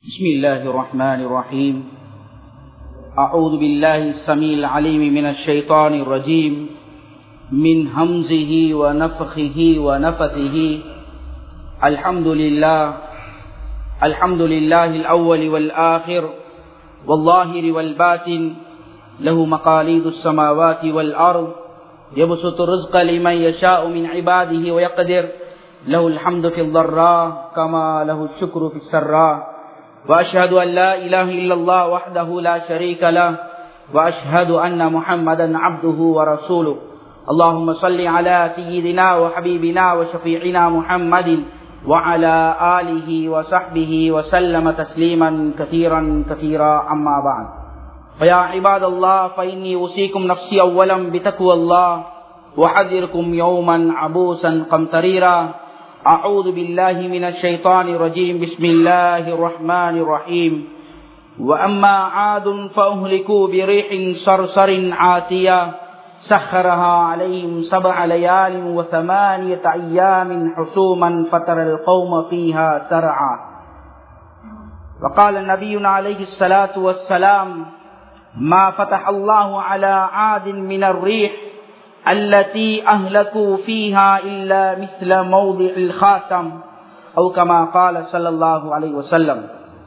بسم الله الرحمن الرحيم أعوذ بالله السميع العليم من الشيطان الرجيم من همزه ونفخه ونفثه الحمد لله الحمد لله الأول والآخر والظاهر والباطن له مقاليد السماوات والأرض يبسط الرزق لمن يشاء من عباده ويقدر له الحمد في الضراء كما له الشكر في السراء وأشهد أن لا إله إلا الله وحده لا شريك له وأشهد أن محمدا عبده ورسوله اللهم صل على سيدنا وحبيبنا وشفيعنا محمد وعلى آله وصحبه وسلم تسليما كثيرا كثيرا أما بعد فيا عباد الله فإني أوصيكم نفسي أولا بتقوى الله وحذركم يوما عبوسا قمطريرا أعوذ بالله من الشيطان الرجيم بسم الله الرحمن الرحيم وأما عاد فأهلكوا بريح صرصر عاتية سخرها عليهم سبع ليال وثمانية أيام حسوما فترى القوم فيها سرعا وقال نبينا عليه الصلاة والسلام ما فتح الله على عاد من الريح التي أهلكوا فيها إلا مثل موضع الخاتم أو كما قال صلى الله عليه وسلم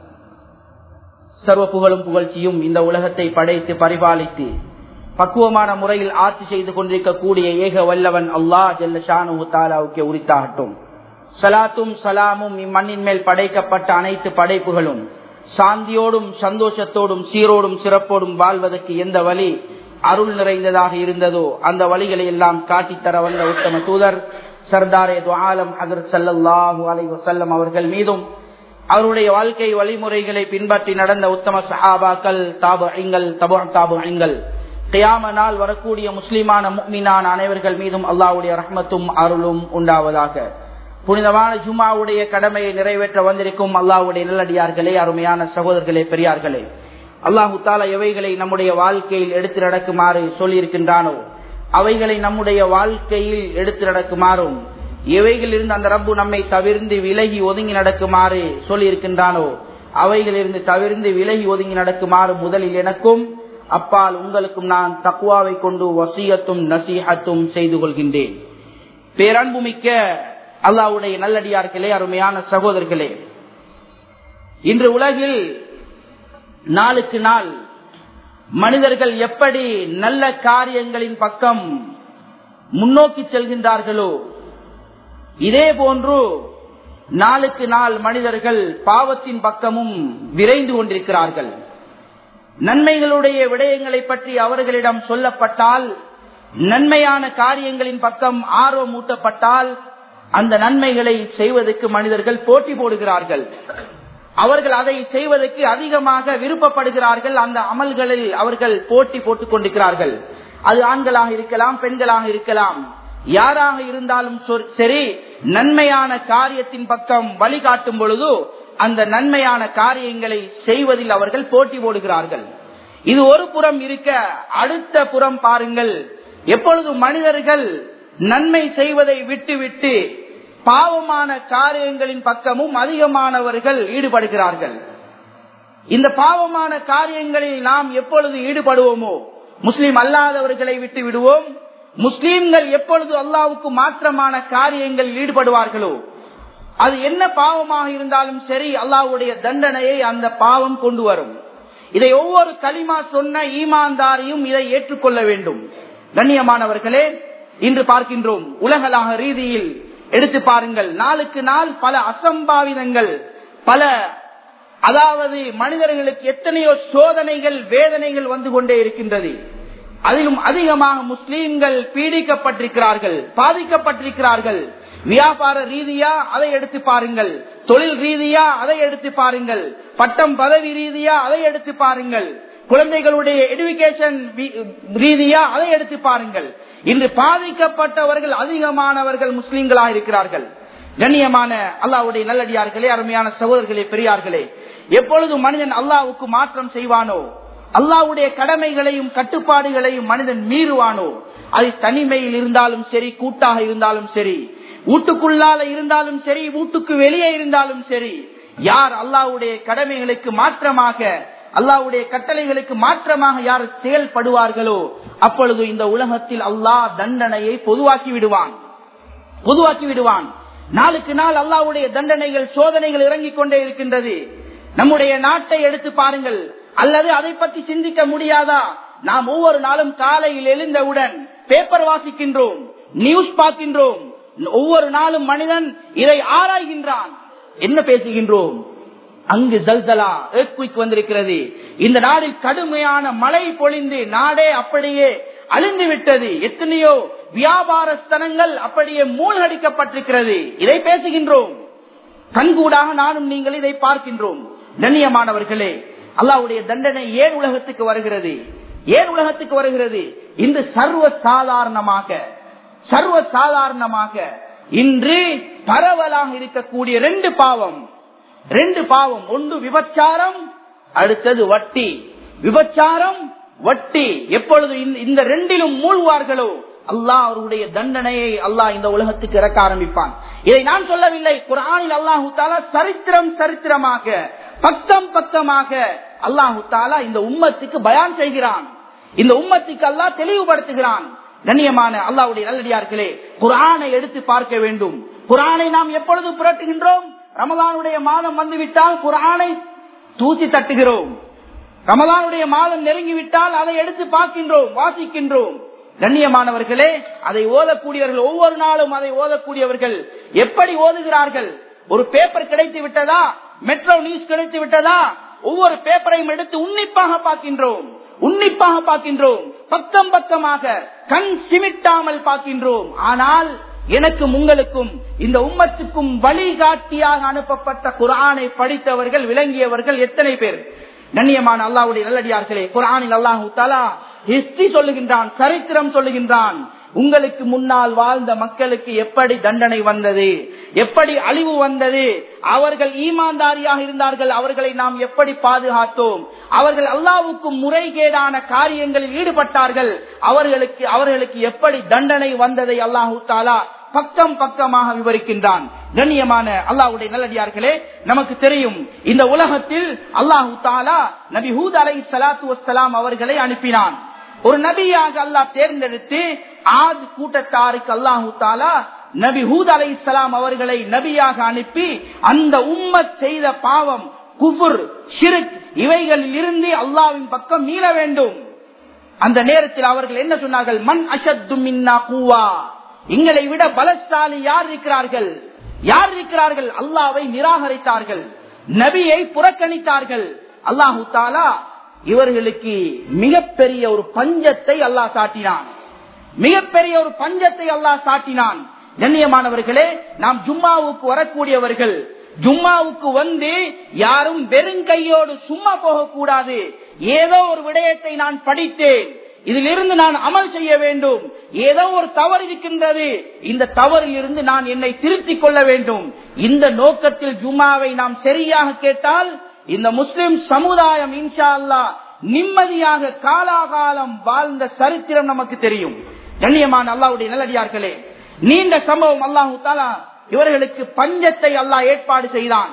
சர்வ புகழும் புகழ்ச்சியும் இந்த உலகத்தை படைத்து பரிபாலித்து பக்குவமான முறையில் ஆட்சி செய்து கொண்டிருக்கக்கூடிய ஏக வல்லவன் அல்லாஹ் ஜல்ல ஷானு தாலாவுக்கு உரித்தாகட்டும் சலாத்தும் சலாமும் இம்மண்ணின் மேல் படைக்கப்பட்ட அனைத்து படைப்புகளும் சாந்தியோடும் சந்தோஷத்தோடும் சீரோடும் சிறப்போடும் வாழ்வதற்கு எந்த வழி அருள் நிறைந்ததாக இருந்ததோ அந்த வழிகளை எல்லாம் காட்டித்தர வந்த உத்தம தூதர் சர்தாரே துவாலம் ஹதர் சல்லாஹூ அலை வசல்லம் அவர்கள் மீதும் அவருடைய வாழ்க்கை வழிமுறைகளை பின்பற்றி நடந்த உத்தம சஹாபாக்கள் தாபு ஐங்கள் தபு தாபு ஐங்கள் கியாம நாள் வரக்கூடிய முஸ்லிமான முக்மினான அனைவர்கள் மீதும் அல்லாவுடைய ரஹ்மத்தும் அருளும் உண்டாவதாக புனிதமான ஜுமாவுடைய கடமையை நிறைவேற்ற வந்திருக்கும் அல்லாவுடைய நல்லடியார்களே அருமையான சகோதரர்களே பெரியார்களே அல்லாஹு தாலா எவைகளை நம்முடைய வாழ்க்கையில் எடுத்து நடக்குமாறு சொல்லியிருக்கின்றானோ அவைகளை நம்முடைய வாழ்க்கையில் எடுத்து நடக்குமாறும் எவைகள் இருந்து அந்த ரப்பு நம்மை தவிர்ந்து விலகி ஒதுங்கி நடக்குமாறு சொல்லியிருக்கின்றானோ அவைகளிலிருந்து தவிர்ந்து விலகி ஒதுங்கி நடக்குமாறு முதலில் எனக்கும் அப்பால் உங்களுக்கும் நான் தக்குவாவை கொண்டு வசியத்தும் நசீகத்தும் செய்து கொள்கின்றேன் பேரன்புமிக்க அல்லாவுடைய நல்லடியார்களே அருமையான சகோதரர்களே இன்று உலகில் நாளுக்கு நாள் மனிதர்கள் எப்படி நல்ல காரியங்களின் பக்கம் முன்னோக்கி செல்கின்றார்களோ இதே போன்று நாளுக்கு நாள் மனிதர்கள் பாவத்தின் பக்கமும் விரைந்து கொண்டிருக்கிறார்கள் நன்மைகளுடைய விடயங்களை பற்றி அவர்களிடம் சொல்லப்பட்டால் நன்மையான காரியங்களின் பக்கம் ஆர்வம் ஊட்டப்பட்டால் அந்த நன்மைகளை செய்வதற்கு மனிதர்கள் போட்டி போடுகிறார்கள் அவர்கள் அதை செய்வதற்கு அதிகமாக விருப்பப்படுகிறார்கள் அந்த அமல்களில் அவர்கள் போட்டி போட்டுக் கொண்டிருக்கிறார்கள் அது ஆண்களாக இருக்கலாம் பெண்களாக இருக்கலாம் யாராக இருந்தாலும் சரி நன்மையான காரியத்தின் பக்கம் வழிகாட்டும் பொழுது அந்த நன்மையான காரியங்களை செய்வதில் அவர்கள் போட்டி போடுகிறார்கள் இது ஒரு புறம் இருக்க அடுத்த புறம் பாருங்கள் எப்பொழுது மனிதர்கள் நன்மை செய்வதை விட்டுவிட்டு பாவமான காரியங்களின் பக்கமும் அதிகமானவர்கள் ஈடுபடுகிறார்கள் இந்த பாவமான காரியங்களில் நாம் எப்பொழுது ஈடுபடுவோமோ முஸ்லிம் அல்லாதவர்களை விட்டு விடுவோம் முஸ்லீம்கள் எப்பொழுது அல்லாவுக்கு மாற்றமான காரியங்களில் ஈடுபடுவார்களோ அது என்ன பாவமாக இருந்தாலும் சரி அல்லாவுடைய தண்டனையை அந்த பாவம் கொண்டு வரும் இதை ஒவ்வொரு களிமா சொன்ன ஈமான்தாரையும் இதை ஏற்றுக்கொள்ள வேண்டும் கண்ணியமானவர்களே இன்று பார்க்கின்றோம் உலகளாக ரீதியில் எடுத்து பாருங்கள் நாளுக்கு நாள் பல அசம்பாவிதங்கள் பல அதாவது மனிதர்களுக்கு எத்தனையோ சோதனைகள் வேதனைகள் வந்து கொண்டே இருக்கின்றது அதிலும் அதிகமாக முஸ்லீம்கள் பீடிக்கப்பட்டிருக்கிறார்கள் பாதிக்கப்பட்டிருக்கிறார்கள் வியாபார ரீதியா அதை எடுத்து பாருங்கள் தொழில் ரீதியா அதை எடுத்து பாருங்கள் பட்டம் பதவி ரீதியா அதை எடுத்து பாருங்கள் குழந்தைகளுடைய எடுக்கேஷன் ரீதியா அதை எடுத்து பாருங்கள் இன்று பாதிக்கப்பட்டவர்கள் அதிகமானவர்கள் முஸ்லீம்களாக இருக்கிறார்கள் கண்ணியமான அல்லாவுடைய நல்லடியார்களே அருமையான சகோதரர்களே பெரியார்களே எப்பொழுது மனிதன் அல்லாவுக்கு மாற்றம் செய்வானோ அல்லாவுடைய கடமைகளையும் கட்டுப்பாடுகளையும் மனிதன் மீறுவானோ அது தனிமையில் இருந்தாலும் சரி கூட்டாக இருந்தாலும் சரி வீட்டுக்குள்ளால இருந்தாலும் சரி வீட்டுக்கு வெளியே இருந்தாலும் சரி யார் அல்லாஹ்வுடைய கடமைகளுக்கு மாற்றமாக அல்லாஹ்வுடைய கட்டளைகளுக்கு மாற்றமாக யார் செயல்படுவார்களோ அப்பொழுது இந்த உலகத்தில் அல்லாஹ் தண்டனையை பொதுவாக்கி விடுவான் பொதுவாக்கி விடுவான் நாளுக்கு நாள் அல்லாஹ்வுடைய தண்டனைகள் சோதனைகள் இறங்கிக் கொண்டே இருக்கின்றது நம்முடைய நாட்டை எடுத்து பாருங்கள் அல்லது அதை பற்றி சிந்திக்க முடியாதா நாம் ஒவ்வொரு நாளும் காலையில் எழுந்தவுடன் பேப்பர் வாசிக்கின்றோம் நியூஸ் பார்க்கின்றோம் ஒவ்வொரு நாளும் மனிதன் இதை ஆராய்கின்றான் என்ன பேசுகின்றோம் அங்கு ஜல்சலா earthquake வந்திருக்கிறது இந்த நாடில் கடுமையான மழை பொழிந்து நாடே அப்படியே அழிந்து விட்டது எத்தனையோ வியாபார ஸ்தலங்கள் அப்படியே மூழ்கடிக்கப்பட்டிருக்கிறது இதை பேசுகின்றோம் கண்கூடாக நானும் நீங்கள் இதை பார்க்கின்றோம் கண்ணியமானவர்களே அல்லாவுடைய தண்டனை ஏன் உலகத்துக்கு வருகிறது ஏன் உலகத்துக்கு வருகிறது இன்று சர்வ சாதாரணமாக சர்வ சாதாரணமாக இன்று பரவலாக இருக்கக்கூடிய ரெண்டு பாவம் ரெண்டு பாவம் ஒன்று விபச்சாரம் அடுத்தது வட்டி விபச்சாரம் வட்டி எப்பொழுது இந்த- இந்த ரெண்டிலும் மூழ்வார்களோ அல்லாஹ் அவருடைய தண்டனையை அல்லாஹ் இந்த உலகத்துக்கு இறக்க ஆரம்பிப்பான் இதை நான் சொல்லவில்லை குரானில் அல்லாஹு தாலா சரித்திரம் சரித்திரமாக பக்கம் பக்கமாக அல்லாஹு தாலா இந்த உம்மத்துக்கு பயான் செய்கிறான் இந்த உம்மத்துக்கு அல்லாஹ் தெளிவுபடுத்துகிறான் கண்ணியமான அல்லாஹ்வுடைய நல்லடியார்களே குரானை எடுத்து பார்க்க வேண்டும் குரானை நாம் எப்பொழுது புரட்டுகின்றோம் ரமலானுடைய மாதம் வந்துவிட்டால் குரானை தூசி தட்டுகிறோம் ரமலானுடைய மாதம் நெருங்கிவிட்டால் அதை எடுத்து பார்க்கின்றோம் வாசிக்கின்றோம் கண்ணியமானவர்களே அதை ஓதக்கூடியவர்கள் ஒவ்வொரு நாளும் அதை ஓதக்கூடியவர்கள் எப்படி ஓதுகிறார்கள் ஒரு பேப்பர் கிடைத்து விட்டதா மெட்ரோ நியூஸ் கிடைத்து விட்டதா ஒவ்வொரு பேப்பரையும் எடுத்து உன்னிப்பாக பார்க்கின்றோம் உன்னிப்பாக பார்க்கின்றோம் பக்கம் பக்கமாக கண் சிமிட்டாமல் பார்க்கின்றோம் ஆனால் எனக்கும் உங்களுக்கும் இந்த உம்மத்துக்கும் வழிகாட்டியாக அனுப்பப்பட்ட குரானை படித்தவர்கள் விளங்கியவர்கள் எத்தனை பேர் கண்ணியமான அல்லாவுடைய நல்லடியார்களே குரானில் அல்லாஹு தாலா ஹிஸ்டரி சொல்லுகின்றான் சரித்திரம் சொல்லுகின்றான் உங்களுக்கு முன்னால் வாழ்ந்த மக்களுக்கு எப்படி தண்டனை வந்தது எப்படி அழிவு வந்தது அவர்கள் ஈமான்தாரியாக இருந்தார்கள் அவர்களை நாம் எப்படி பாதுகாத்தோம் அவர்கள் அல்லாவுக்கு முறைகேடான காரியங்களில் ஈடுபட்டார்கள் அவர்களுக்கு அவர்களுக்கு எப்படி தண்டனை வந்ததை அல்லாஹு தாலா பக்கம் பக்கமாக விவரிக்கின்றான் கண்ணியமான அல்லாஹ்வுடைய நல்லடியார்களே நமக்கு தெரியும் இந்த உலகத்தில் அல்லாஹு தாலா நபி ஹூத் அலை சலாத்து வசலாம் அவர்களை அனுப்பினான் ஒரு நபியாக அல்லாஹ் தேர்ந்தெடுத்து ஆது கூட்டத்தாருக்கு அல்லாஹு தாலா நபி ஹூத் அலை சலாம் அவர்களை நபியாக அனுப்பி அந்த உம்மத் செய்த பாவம் குஃபுர் ஷிருக் இவைகளில் இருந்து அல்லாவின் பக்கம் மீள வேண்டும் அந்த நேரத்தில் அவர்கள் என்ன சொன்னார்கள் மண் அஷத்து மின்னா கூவா எங்களை விட பலசாலி யார் இருக்கிறார்கள் யார் இருக்கிறார்கள் அல்லாவை நிராகரித்தார்கள் நபியை புறக்கணித்தார்கள் அல்லாஹு தாலா இவர்களுக்கு மிகப்பெரிய ஒரு பஞ்சத்தை அல்லாஹ் சாட்டினான் மிகப்பெரிய ஒரு பஞ்சத்தை அல்லாஹ் சாட்டினான் கண்ணியமானவர்களே நாம் ஜும்மாவுக்கு வரக்கூடியவர்கள் ஜும்மாவுக்கு வந்து யாரும் வெறுங்கையோடு சும்மா போகக்கூடாது ஏதோ ஒரு விடயத்தை நான் படித்தேன் இதிலிருந்து நான் அமல் செய்ய வேண்டும் ஏதோ ஒரு தவறு இருக்கின்றது இந்த தவறில் இருந்து நான் என்னை திருத்திக் கொள்ள வேண்டும் இந்த நோக்கத்தில் ஜும்மாவை நாம் சரியாக கேட்டால் இந்த முஸ்லிம் சமுதாயம் இன்ஷா அல்லா நிம்மதியாக காலாகாலம் வாழ்ந்த சரித்திரம் நமக்கு தெரியும் கண்ணியமான அல்லாவுடைய நல்லடியார்களே நீண்ட சம்பவம் அல்லாஹு தாலா இவர்களுக்கு பஞ்சத்தை அல்லாஹ் ஏற்பாடு செய்தான்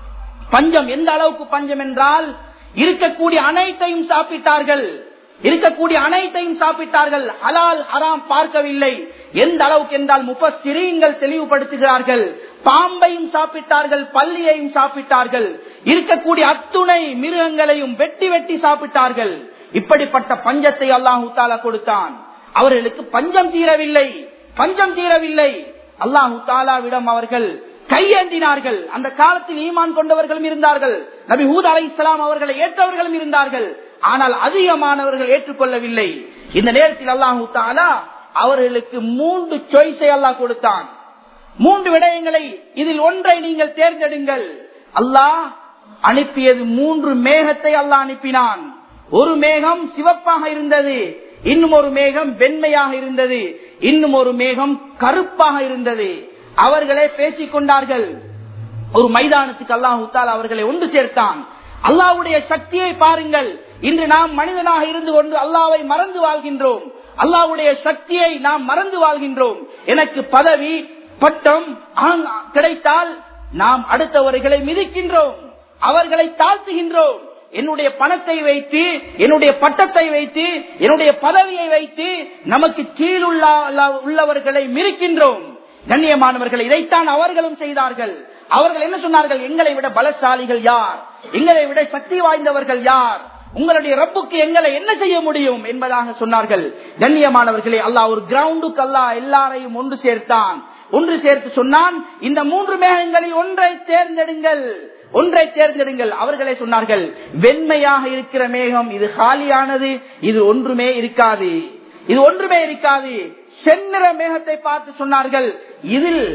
பஞ்சம் எந்த அளவுக்கு பஞ்சம் என்றால் இருக்கக்கூடிய அனைத்தையும் சாப்பிட்டார்கள் இருக்கக்கூடிய அனைத்தையும் சாப்பிட்டார்கள் ஹலால் ஹராம் பார்க்கவில்லை எந்த அளவுக்கு என்றால் முப்பசிறீங்கள் தெளிவுபடுத்துகிறார்கள் பாம்பையும் சாப்பிட்டார்கள் பள்ளியையும் சாப்பிட்டார்கள் இருக்கக்கூடிய அத்துணை மிருகங்களையும் வெட்டி வெட்டி சாப்பிட்டார்கள் இப்படிப்பட்ட பஞ்சத்தை அல்லாஹு தாலா கொடுத்தான் அவர்களுக்கு பஞ்சம் தீரவில்லை பஞ்சம் தீரவில்லை அல்லாஹு தாலாவிடம் அவர்கள் கையேந்தினார்கள் அந்த காலத்தில் ஈமான் கொண்டவர்களும் இருந்தார்கள் நபி ஹூத் அலை இஸ்லாம் அவர்களை ஏற்றவர்களும் இருந்தார்கள் ஆனால் அதிகமானவர்கள் ஏற்றுக்கொள்ளவில்லை இந்த நேரத்தில் அல்லாஹு தாலா அவர்களுக்கு மூன்று சாய்ஸை அல்லாஹ் கொடுத்தான் மூன்று விடயங்களை இதில் ஒன்றை நீங்கள் தேர்ந்தெடுங்கள் அல்லாஹ் அனுப்பியது மூன்று மேகத்தை அல்லாஹ் அனுப்பினான் ஒரு மேகம் சிவப்பாக இருந்தது இன்னும் ஒரு மேகம் வெண்மையாக இருந்தது இன்னும் ஒரு மேகம் கருப்பாக இருந்தது அவர்களே பேசிக் கொண்டார்கள் ஒரு மைதானத்துக்கு அல்லாஹு தாலா அவர்களை ஒன்று சேர்த்தான் அல்லாவுடைய சக்தியை பாருங்கள் இன்று நாம் மனிதனாக இருந்து கொண்டு அல்லாவை மறந்து வாழ்கின்றோம் அல்லாவுடைய சக்தியை நாம் மறந்து வாழ்கின்றோம் எனக்கு பதவி பட்டம் கிடைத்தால் நாம் அடுத்தவர்களை மிதிக்கின்றோம் அவர்களை தாழ்த்துகின்றோம் என்னுடைய பணத்தை வைத்து என்னுடைய பட்டத்தை வைத்து என்னுடைய பதவியை வைத்து நமக்கு கீழுள்ள உள்ளவர்களை மிதிக்கின்றோம் கண்ணியமானவர்கள் இதைத்தான் அவர்களும் செய்தார்கள் அவர்கள் என்ன சொன்னார்கள் எங்களை விட பலசாலிகள் யார் எங்களை விட சக்தி வாய்ந்தவர்கள் யார் உங்களுடைய ரப்புக்கு எங்களை என்ன செய்ய முடியும் என்பதாக சொன்னார்கள் கண்ணியமானவர்களே அல்லாஹ் ஒரு கிரவுண்டுக்கு அல்லாஹ் எல்லாரையும் ஒன்று சேர்த்தான் ஒன்று சேர்த்து சொன்னான் இந்த மூன்று மேகங்களில் ஒன்றை தேர்ந்தெடுங்கள் ஒன்றை தேர்ந்தெடுங்கள் அவர்களே சொன்னார்கள் வெண்மையாக இருக்கிற மேகம் இது காலியானது இது ஒன்றுமே இருக்காது இது ஒன்றுமே இருக்காது செந்நிற மேகத்தை பார்த்து சொன்னார்கள் இதில்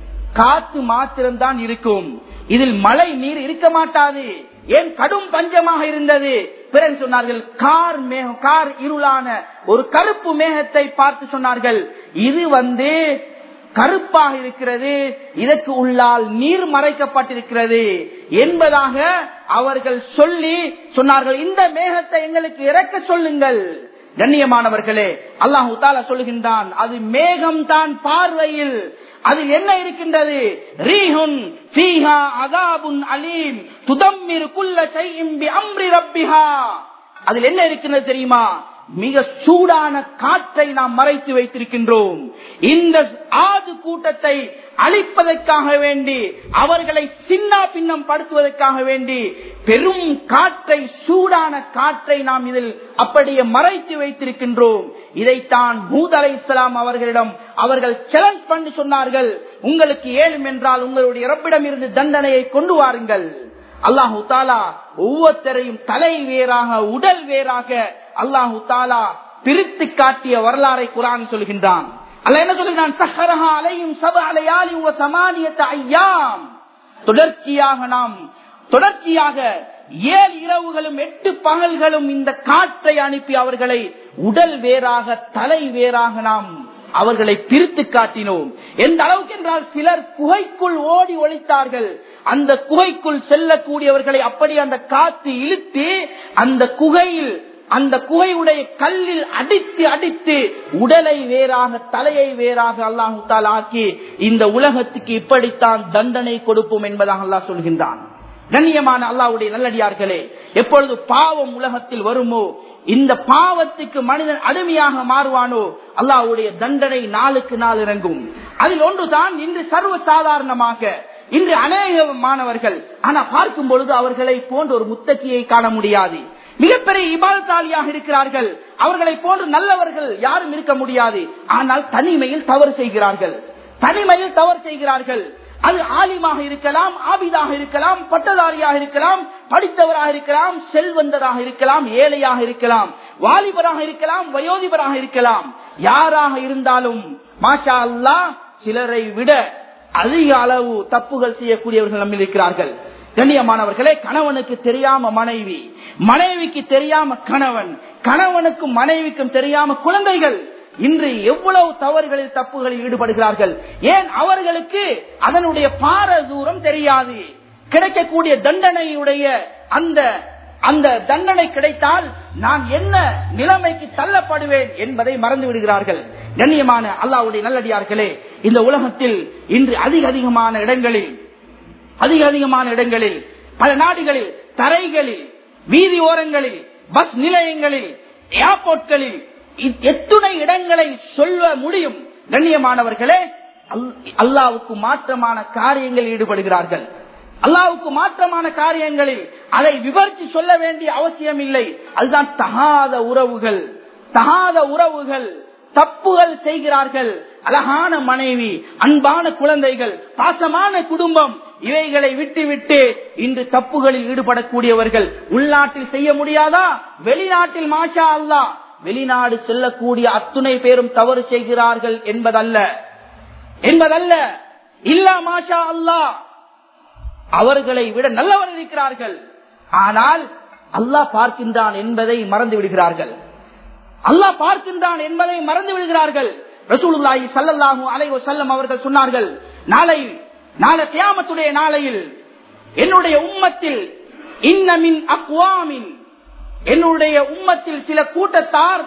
காத்து மாத்திரம்தான் இருக்கும் இதில் மழை நீர் இருக்க மாட்டாது ஏன் கடும் பஞ்சமாக இருந்தது பிறகு சொன்னார்கள் கார் மேகம் கார் இருளான ஒரு கருப்பு மேகத்தை பார்த்து சொன்னார்கள் இது வந்து கருப்பாக இருக்கிறது இதற்கு உள்ளால் நீர் மறைக்கப்பட்டிருக்கிறது என்பதாக அவர்கள் சொல்லி சொன்னார்கள் இந்த மேகத்தை எங்களுக்கு இறக்க சொல்லுங்கள் கண்ணியமானவர்களே அல்லாஹு தாலா சொல்லுகின்றான் அது மேகம் தான் பார்வையில் அதில் என்ன இருக்கின்றது ரீஹுன் ஃபீஹா அதாபுன் அலீம் துதம்மிரு குல்ல ஷைஇன் பிஅம்ரி ரப்பிஹா அதில் என்ன இருக்கின்றது தெரியுமா மிக சூடான காற்றை நாம் மறைத்து வைத்திருக்கின்றோம் இந்த ஆது கூட்டத்தை அழிப்பதற்காக வேண்டி அவர்களை சின்ன பின்னம் படுத்துவதற்காக வேண்டி பெரும் காற்றை சூடான காற்றை நாம் இதில் அப்படியே மறைத்து வைத்திருக்கின்றோம் இதைத்தான் பூத் அலை இஸ்லாம் அவர்களிடம் அவர்கள் சேலஞ்ச் பண்ணி சொன்னார்கள் உங்களுக்கு ஏழும் என்றால் உங்களுடைய இறப்பிடம் இருந்து தண்டனையை கொண்டு வாருங்கள் அல்லாஹு தாலா ஒவ்வொருத்தரையும் தலை வேறாக உடல் வேறாக அல்லாஹு தாலா பிரித்து காட்டிய வரலாறை குரான் சொல்கின்றான் அல்ல என்ன சொல்லுகிறான் சஹரஹா அலையும் சப அலையாலி உங்க சமானியத்த ஐயாம் தொடர்ச்சியாக நாம் தொடர்ச்சியாக ஏழு இரவுகளும் எட்டு பகல்களும் இந்த காற்றை அனுப்பி அவர்களை உடல் வேறாக தலை வேறாக நாம் அவர்களை பிரித்து காட்டினோம் எந்த அளவுக்கு என்றால் சிலர் குகைக்குள் ஓடி ஒழித்தார்கள் அந்த குகைக்குள் செல்லக்கூடியவர்களை அப்படி அந்த காத்து இழுத்து அந்த குகையில் அந்த குகையுடைய கல்லில் அடித்து அடித்து உடலை வேறாக தலையை வேறாக அல்லாஹு தால் ஆக்கி இந்த உலகத்துக்கு இப்படித்தான் தண்டனை கொடுப்போம் என்பதாக அல்லாஹ் சொல்கின்றான் கண்ணியமான அல்லாவுடைய நல்லடியார்களே எப்பொழுது பாவம் உலகத்தில் வருமோ இந்த பாவத்துக்கு மனிதன் அடிமையாக மாறுவானோ அல்லாவுடைய தண்டனை நாளுக்கு நாள் இறங்கும் அதில் ஒன்றுதான் இன்று சர்வ சாதாரணமாக இன்று அநேக மாணவர்கள் ஆனா பார்க்கும் பொழுது அவர்களை போன்ற ஒரு முத்தக்கியை காண முடியாது மிகப்பெரிய இபால்தாலியாக இருக்கிறார்கள் அவர்களை போன்று நல்லவர்கள் யாரும் இருக்க முடியாது ஆனால் தனிமையில் தவறு செய்கிறார்கள் தனிமையில் தவறு செய்கிறார்கள் அது ஆலிமாக இருக்கலாம் ஆபிதாக இருக்கலாம் பட்டதாரியாக இருக்கலாம் படித்தவராக இருக்கலாம் செல்வந்தராக இருக்கலாம் ஏழையாக இருக்கலாம் வாலிபராக இருக்கலாம் வயோதிபராக இருக்கலாம் யாராக இருந்தாலும் மாஷா அல்லா சிலரை விட அதிக அளவு தப்புகள் செய்யக்கூடியவர்கள் நம்ம இருக்கிறார்கள் கண்ணியமானவர்களே கணவனுக்கு தெரியாம மனைவி மனைவிக்கு தெரியாம கணவன் கணவனுக்கும் மனைவிக்கும் தெரியாம குழந்தைகள் இன்று எவ்வளவு தவறுகளில் தப்புகளில் ஈடுபடுகிறார்கள் ஏன் அவர்களுக்கு அதனுடைய பார தூரம் தெரியாது கிடைக்கக்கூடிய தண்டனையுடைய அந்த அந்த தண்டனை கிடைத்தால் நான் என்ன நிலைமைக்கு தள்ளப்படுவேன் என்பதை மறந்து விடுகிறார்கள் கண்ணியமான அல்லாவுடைய நல்லடியார்களே இந்த உலகத்தில் இன்று அதிக அதிகமான இடங்களில் அதிக அதிகமான இடங்களில் பல நாடுகளில் தரைகளில் வீதி ஓரங்களில் பஸ் நிலையங்களில் ஏர்போர்ட்களில் எத்துணை இடங்களை சொல்ல முடியும் கண்ணியமானவர்களே அல்லாவுக்கு மாற்றமான காரியங்களில் ஈடுபடுகிறார்கள் அல்லாவுக்கு மாற்றமான காரியங்களில் அதை விவரித்து சொல்ல வேண்டிய அவசியம் இல்லை அதுதான் தகாத உறவுகள் தகாத உறவுகள் தப்புகள் செய்கிறார்கள் அழகான மனைவி அன்பான குழந்தைகள் பாசமான குடும்பம் இவைகளை விட்டு விட்டு இன்று தப்புகளில் ஈடுபடக்கூடியவர்கள் உள்நாட்டில் செய்ய முடியாதா வெளிநாட்டில் மாஷா அல்லா வெளிநாடு செல்லக்கூடிய அத்துணை பேரும் தவறு செய்கிறார்கள் என்பதல்ல என்பதல்ல இல்லா மாஷா அல்லா அவர்களை விட நல்லவர் இருக்கிறார்கள் ஆனால் அல்லாஹ் பார்க்கின்றான் என்பதை மறந்து விடுகிறார்கள் அல்லாஹ் பார்க்கின்றான் என்பதை மறந்து விடுகிறார்கள் ரசூலுல்லாஹி சல்லல்லாஹு அலைஹி வஸல்லம் அவர்கள் சொன்னார்கள் நாளை நாளை கியாமத்துடைய நாளையில் என்னுடைய உம்மத்தில் இன்னமின் அக்வாமின் என்னுடைய உம்மத்தில் சில கூட்டத்தார்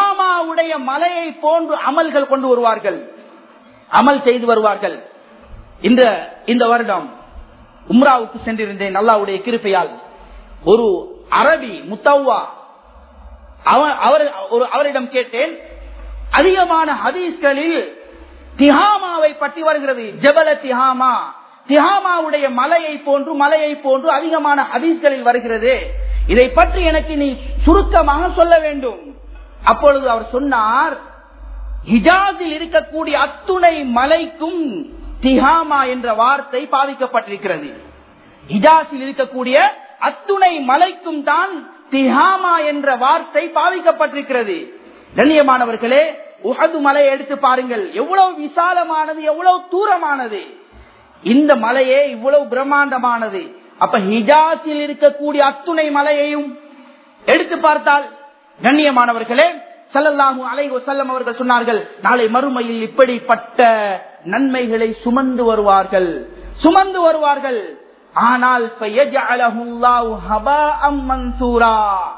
திகாமாவுடைய மலையை போன்று அமல்கள் கொண்டு வருவார்கள் அமல் செய்து வருவார்கள் இந்த இந்த வருடம் உம்ராவுக்கு சென்றிருந்தேன் அல்லாவுடைய கிருப்பையால் ஒரு அரபி முத்தவ்வா அவ- அவர் ஒரு அவரிடம் கேட்டேன் அதிகமான ஹதீஸ்களில் திஹாமாவை பற்றி வருகிறது ஜபல திஹாமா திஹாமாவுடைய மலையை போன்று மலையை போன்று அதிகமான ஹதீஸ்களில் வருகிறது இதை பற்றி எனக்கு நீ சுருக்கமாக சொல்ல வேண்டும் அப்பொழுது அவர் சொன்னார் ஹிஜாஸில் இருக்கக்கூடிய அத்துணை மலைக்கும் திஹாமா என்ற வார்த்தை பாதிக்கப்பட்டிருக்கிறது ஹிஜாஸில் இருக்கக்கூடிய அத்துணை மலைக்கும் தான் திஹாமா என்ற வார்த்தை பாதிக்கப்பட்டிருக்கிறது கண்ணியமானவர்களே உஹது மலையை எடுத்து பாருங்கள் எவ்வளவு விசாலமானது எவ்வளவு தூரமானது இந்த மலையே இவ்வளவு பிரம்மாண்டமானது அப்ப ஹிஜாஸில் இருக்கக்கூடிய அத்துணை மலையையும் எடுத்து பார்த்தால் கண்ணியமானவர்களே ஸல்லல்லாஹு அலைஹி வஸல்லம் அவர்கள் சொன்னார்கள் நாளை மறுமையில் இப்படிப்பட்ட நன்மைகளை சுமந்து வருவார்கள் சுமந்து வருவார்கள் ஆனால் ஃபயஜஅலஹு அல்லாஹு ஹபாஅம் மன்சூரா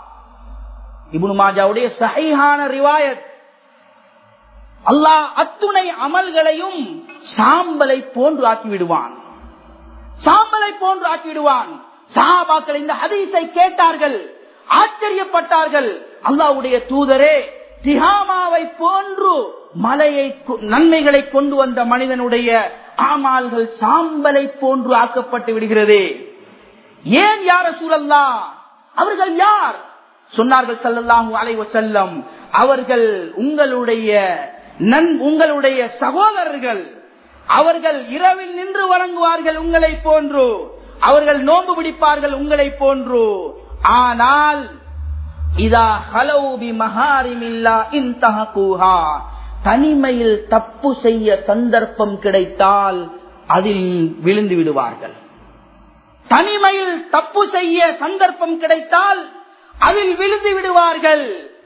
இப்னு மாஜாவுடைய சஹீஹான ரிவாயத் அல்லாஹ் அத்துணை அமல்களையும் சாம்பலை போன்று ஆக்கி விடுவான் சாம்பலை போன்று ஆக்கி விடுவான் சஹாபாக்கள் இந்த ஹதீஸை கேட்டார்கள் ஆச்சரியப்பட்டார்கள் அல்லாஹ்வுடைய தூதரே திஹாமாவை போன்று மலையை கொ- நன்மைகளை கொண்டு வந்த மனிதனுடைய ஆமால்கள் சாம்பலை போன்று ஆக்கப்பட்டு விடுகிறது ஏன் யார சூழல்லா அவர்கள் யார் சொன்னார்கள் ஸல்லல்லாஹு அலைஹி வஸல்லம் அவர்கள் உங்களுடைய நன் உங்களுடைய சகோதரர்கள் அவர்கள் இரவில் நின்று வணங்குவார்கள் உங்களை போன்று அவர்கள் நோன்பு பிடிப்பார்கள் உங்களை போன்று ஆனால் இதா ஹலௌபி மகாரிமில்லா இன்தஹகுஹா தனிமையில் தப்பு செய்ய சந்தர்ப்பம் கிடைத்தால் அதில் விழுந்து விடுவார்கள் தனிமையில் தப்பு செய்ய சந்தர்ப்பம் கிடைத்தால் அதில் விழுந்து விடுவார்கள்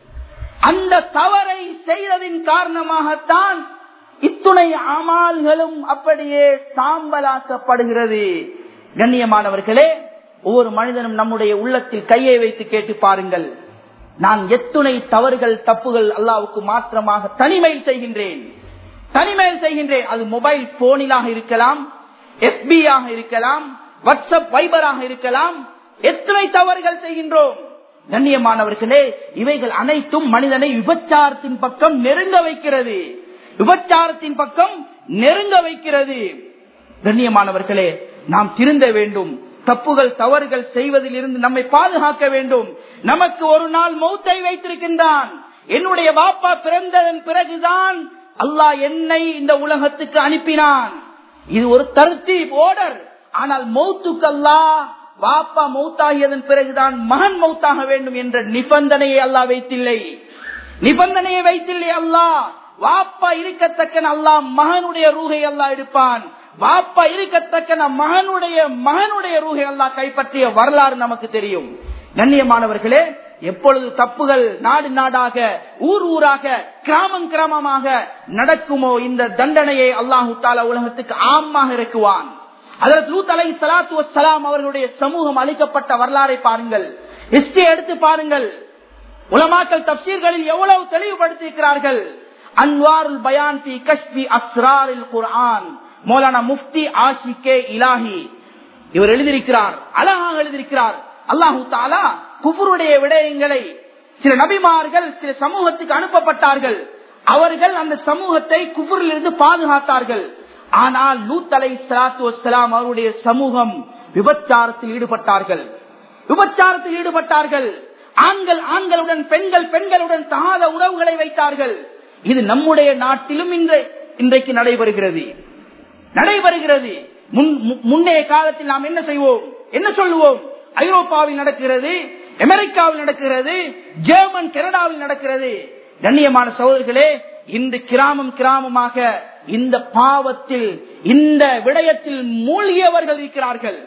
அந்த தவறை செய்ததின் காரணமாகத்தான் இத்துணை அமால்களும் அப்படியே சாம்பலாக்கப்படுகிறது கண்ணியமானவர்களே ஒவ்வொரு மனிதனும் நம்முடைய உள்ளத்தில் கையை வைத்து கேட்டு பாருங்கள் நான் எத்துணை தவறுகள் தப்புகள் அல்லாவுக்கு மாத்திரமாக தனிமையில் செய்கின்றேன் தனிமையில் செய்கின்றேன் அது மொபைல் போனிலாக இருக்கலாம் எஃபி ஆக இருக்கலாம் வாட்ஸ்அப் வைபராக இருக்கலாம் எத்தனை தவறுகள் செய்கின்றோம் கண்ணியமானவர்களே இவைகள் அனைத்தும் மனிதனை விபச்சாரத்தின் பக்கம் நெருங்க வைக்கிறது விபச்சாரத்தின் பக்கம் நெருங்க வைக்கிறது கண்ணியமானவர்களே நாம் திருந்த வேண்டும் தப்புகள் தவறுகள் செய்வதில் இருந்து நம்மை பாதுகாக்க வேண்டும் நமக்கு ஒரு நாள் மௌத்தை வைத்திருக்கின்றான் என்னுடைய வாப்பா பிறந்ததன் பிறகுதான் அல்லாஹ் என்னை இந்த உலகத்துக்கு அனுப்பினான் இது ஒரு தருத்தி ஓடர் ஆனால் மௌத்துக்கு அல்லாஹ் வாப்பா மௌத்தாகியதன் பிறகுதான் மகன் மௌத்தாக வேண்டும் என்ற நிபந்தனையை அல்லாஹ் வைத்தில்லை நிபந்தனையை வைத்தில்லை அல்லாஹ் வாப்பா இருக்கத்தக்கன அல்லாஹ் மகனுடைய ரூகை அல்லாஹ் இருப்பான் வாப்பா இருக்கத்தக்கன மகனுடைய மகனுடைய ரூகை அல்லாஹ் கைப்பற்றிய வரலாறு நமக்கு தெரியும் கண்ணியமானவர்களே எப்பொழுது தப்புகள் நாடு நாடாக ஊர் ஊராக கிராமம் கிராமமாக நடக்குமோ இந்த தண்டனையை அல்லாஹு தாலா உலகத்துக்கு ஆமாக இருக்குவான் அதற்கு லூத் அலை சலாத்து வசலாம் அவர்களுடைய சமூகம் அளிக்கப்பட்ட வரலாறை பாருங்கள் ஹிஸ்டரி எடுத்து பாருங்கள் உலமாக்கல் தப்சீர்களில் எவ்வளவு தெளிவுபடுத்தியிருக்கிறார்கள் அன்வாருல் பயான் பி கஷ்பி அஸ்ராரில் குர்ஆன் மௌலானா முஃப்தி ஆஷிகே இலாஹி இவர் எழுதியிருக்கிறார் அழகாக எழுதியிருக்கிறார் அல்லாஹு தாலா குஃபருடைய விடயங்களை சில நபிமார்கள் சில சமூகத்துக்கு அனுப்பப்பட்டார்கள் அவர்கள் அந்த சமூகத்தை குஃபரில் இருந்து பாதுகாத்தார்கள் ஆனால் லூத் அலை சலாத்து வசலாம் அவருடைய சமூகம் விபச்சாரத்தில் ஈடுபட்டார்கள் விபச்சாரத்தில் ஈடுபட்டார்கள் ஆண்கள் ஆண்களுடன் பெண்கள் பெண்களுடன் தகாத உறவுகளை வைத்தார்கள் இது நம்முடைய நாட்டிலும் இன்று இன்றைக்கு நடைபெறுகிறது நடைபெறுகிறது முன்- மு- முன்னைய காலத்தில் நாம் என்ன செய்வோம் என்ன சொல்லுவோம் ஐரோப்பாவில் நடக்கிறது அமெரிக்காவில் நடக்கிறது ஜெர்மன் கனடாவில் நடக்கிறது கண்ணியமான சகோதரர்களே இன்று கிராமம் கிராமமாக இந்த பாவத்தில் இந்த விடயத்தில் மூழ்கியவர்கள் இருக்கிறார்கள்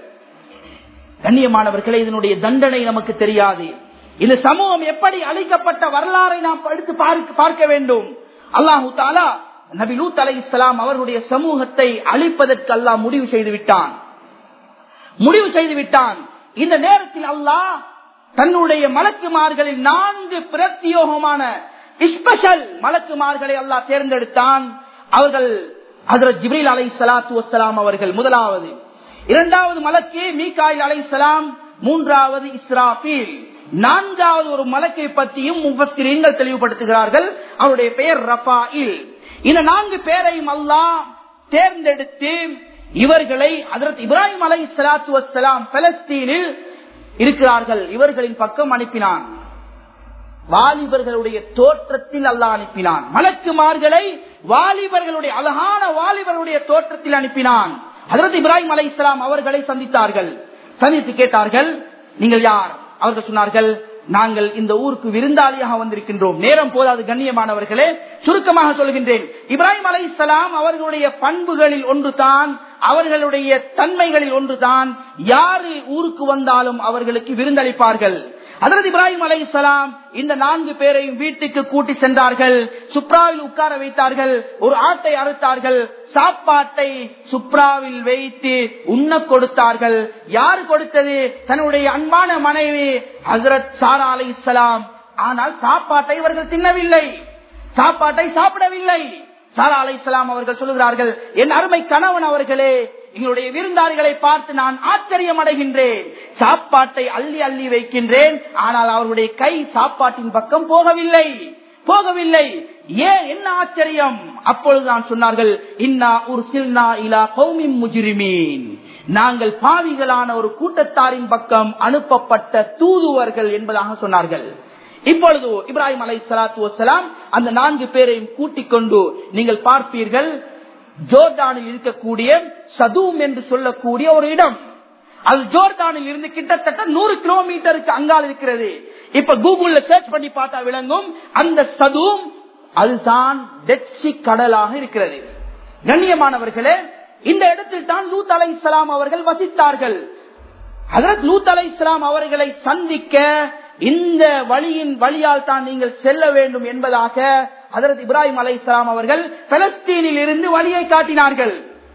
கண்ணியமானவர்களே இதனுடைய தண்டனை நமக்கு தெரியாது இந்த சமூகம் எப்படி அழிக்கப்பட்ட வரலாறை நாம் எடுத்து பார்க்க பார்க்க வேண்டும் அல்லாஹு தாலா நபி லூத் அலை இஸ்லாம் அவர்களுடைய சமூகத்தை அழிப்பதற்கு அல்லாஹ் முடிவு செய்து விட்டான் முடிவு செய்து விட்டான் இந்த நேரத்தில் அல்லாஹ் தன்னுடைய மலக்குமார்களில் நான்கு பிரத்யோகமான ஸ்பெஷல் மலக்குமார்களை அல்லாஹ் தேர்ந்தெடுத்தான் அவர்கள் ஹசரத் ஜிப்ரீல் அலை சலாத்து வசலாம் அவர்கள் முதலாவது இரண்டாவது மலக்கு மீகாயில் அலை சலாம் மூன்றாவது இஸ்ராபீல் நான்காவது ஒரு மலக்கை பற்றியும் முஃபஸ்திரீன்கள் தெளிவுபடுத்துகிறார்கள் அவருடைய பெயர் ரஃபாயில் இந்த நான்கு பேரையும் அல்லாஹ் தேர்ந்தெடுத்து இவர்களை அதற்கு இப்ராஹிம் அலை சலாத்து வசலாம் பலஸ்தீனில் இருக்கிறார்கள் இவர்களின் பக்கம் அனுப்பினான் வாலிபர்களுடைய தோற்றத்தில் அல்லாஹ் அனுப்பினான் மலக்குமார்களை வாலிபர்களுடைய அழகான வாலிபர்களுடைய தோற்றத்தில் அனுப்பினான் அதற்கு இப்ராஹிம் அலை இஸ்லாம் அவர்களை சந்தித்தார்கள் சந்தித்து கேட்டார்கள் நீங்கள் யார் அவர்கள் சொன்னார்கள் நாங்கள் இந்த ஊருக்கு விருந்தாளியாக வந்திருக்கின்றோம் நேரம் போதாது கண்ணியமானவர்களே சுருக்கமாக சொல்கின்றேன் இப்ராஹிம் அலை இஸ்லாம் அவர்களுடைய பண்புகளில் ஒன்றுதான் அவர்களுடைய தன்மைகளில் ஒன்றுதான் யாரு ஊருக்கு வந்தாலும் அவர்களுக்கு விருந்தளிப்பார்கள் அதரது இப்ராஹிம் அலை சலாம் இந்த நான்கு பேரையும் வீட்டுக்கு கூட்டி சென்றார்கள் சுப்ராவில் உட்கார வைத்தார்கள் ஒரு ஆட்டை அறுத்தார்கள் சாப்பாட்டை சுப்ராவில் வைத்து உண்ண கொடுத்தார்கள் யார் கொடுத்தது தன்னுடைய அன்பான மனைவி ஹசரத் சாரா அலை சலாம் ஆனால் சாப்பாட்டை இவர்கள் தின்னவில்லை சாப்பாட்டை சாப்பிடவில்லை சாரா அலை சலாம் அவர்கள் சொல்லுகிறார்கள் என் அருமை கணவன் அவர்களே எங்களுடைய விருந்தாளிகளை பார்த்து நான் ஆச்சரியம் அடைகின்றேன் சாப்பாட்டை அள்ளி அள்ளி வைக்கின்றேன் ஆனால் அவருடைய கை சாப்பாட்டின் பக்கம் போகவில்லை போகவில்லை ஏன் என்ன ஆச்சரியம் அப்பொழுது நான் சொன்னார்கள் இன்னா ஒரு சில்னா இலா கௌமின் முஜிரிமீன் நாங்கள் பாவிகளான ஒரு கூட்டத்தாரின் பக்கம் அனுப்பப்பட்ட தூதுவர்கள் என்பதாக சொன்னார்கள் இப்பொழுது இப்ராஹிம் அலை சலாத்து வசலாம் அந்த நான்கு பேரையும் கூட்டிக் கொண்டு நீங்கள் பார்ப்பீர்கள் ஜோர்டானில் இருக்கக்கூடிய சதூம் என்று சொல்லக்கூடிய ஒரு இடம் அது ஜோர்டானில் இருந்து கிட்டத்தட்ட நூறு கிலோமீட்டருக்கு அங்கால் இருக்கிறது இப்ப கூகுள்ல சர்ச் பண்ணி பார்த்தா விளங்கும் அந்த சதூம் அதுதான் டெட்சி கடலாக இருக்கிறது கண்ணியமானவர்களே இந்த இடத்தில் தான் லூத் அலை இஸ்லாம் அவர்கள் வசித்தார்கள் அதற்கு லூத் அலை இஸ்லாம் அவர்களை சந்திக்க இந்த வழியின் வழியால் தான் நீங்கள் செல்ல வேண்டும் என்பதாக ஹதரத் இப்ராஹிம் அலை இஸ்லாம் அவர்கள் பலஸ்தீனில் இருந்து வழியை காட்டினார்கள்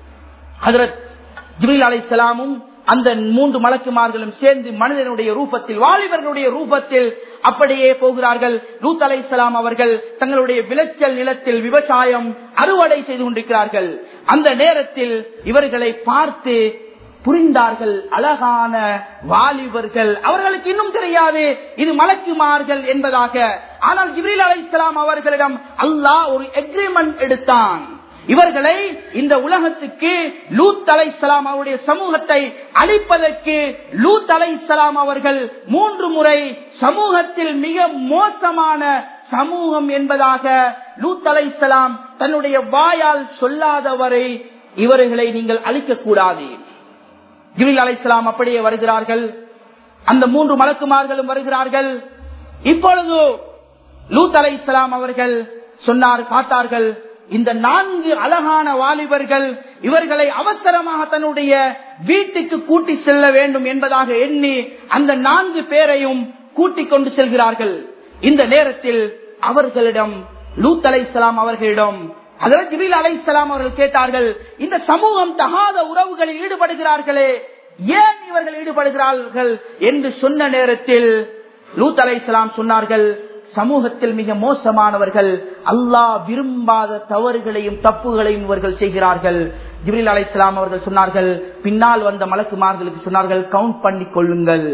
ஹதரத் ஜிபில் அலை இஸ்லாமும் அந்த மூன்று மலக்குமார்களும் சேர்ந்து மனிதனுடைய ரூபத்தில் வாலிபர்களுடைய ரூபத்தில் அப்படியே போகிறார்கள் லூத் அலை இஸ்லாம் அவர்கள் தங்களுடைய விளைச்சல் நிலத்தில் விவசாயம் அறுவடை செய்து கொண்டிருக்கிறார்கள் அந்த நேரத்தில் இவர்களை பார்த்து புரிந்தார்கள் அழகான வாலிபர்கள் அவர்களுக்கு இன்னும் தெரியாது இது மலக்குமார்கள் என்பதாக ஆனால் ஜிப்ரீல் அலை இஸ்லாம் அவர்களிடம் அல்லாஹ் ஒரு எக்ரிமெண்ட் எடுத்தான் இவர்களை இந்த உலகத்துக்கு லூத் அலை சலாம் அவருடைய சமூகத்தை அழிப்பதற்கு லூத் அலை சலாம் அவர்கள் மூன்று முறை சமூகத்தில் மிக மோசமான சமூகம் என்பதாக லூத் அலை சலாம் தன்னுடைய வாயால் சொல்லாதவரை இவர்களை நீங்கள் அழிக்கக்கூடாது ஜிபில் அலை இஸ்லாம் அப்படியே வருகிறார்கள் அந்த மூன்று மலக்குமார்களும் வருகிறார்கள் இப்பொழுது லூத் அலை இஸ்லாம் அவர்கள் சொன்னார் பார்த்தார்கள் இந்த நான்கு அழகான வாலிபர்கள் இவர்களை அவசரமாக தன்னுடைய வீட்டுக்கு கூட்டி செல்ல வேண்டும் என்பதாக எண்ணி அந்த நான்கு பேரையும் கூட்டிக் கொண்டு செல்கிறார்கள் இந்த நேரத்தில் அவர்களிடம் லூத் அலை இஸ்லாம் அவர்களிடம் அதற்கு ஜிபில் அலை இஸ்லாம் அவர்கள் கேட்டார்கள் இந்த சமூகம் தகாத உறவுகளில் ஈடுபடுகிறார்களே ஏன் இவர்கள் ஈடுபடுகிறார்கள் என்று சொன்ன நேரத்தில் லூத் அலை இஸ்லாம் சொன்னார்கள் சமூகத்தில் மிக மோசமானவர்கள் அல்லாஹ் விரும்பாத தவறுகளையும் தப்புகளையும் இவர்கள் செய்கிறார்கள் ஜிப்ரில் அலை இஸ்லாம் அவர்கள் சொன்னார்கள் பின்னால் வந்த மலக்குமார்களுக்கு சொன்னார்கள் கவுண்ட் பண்ணி கொள்ளுங்கள்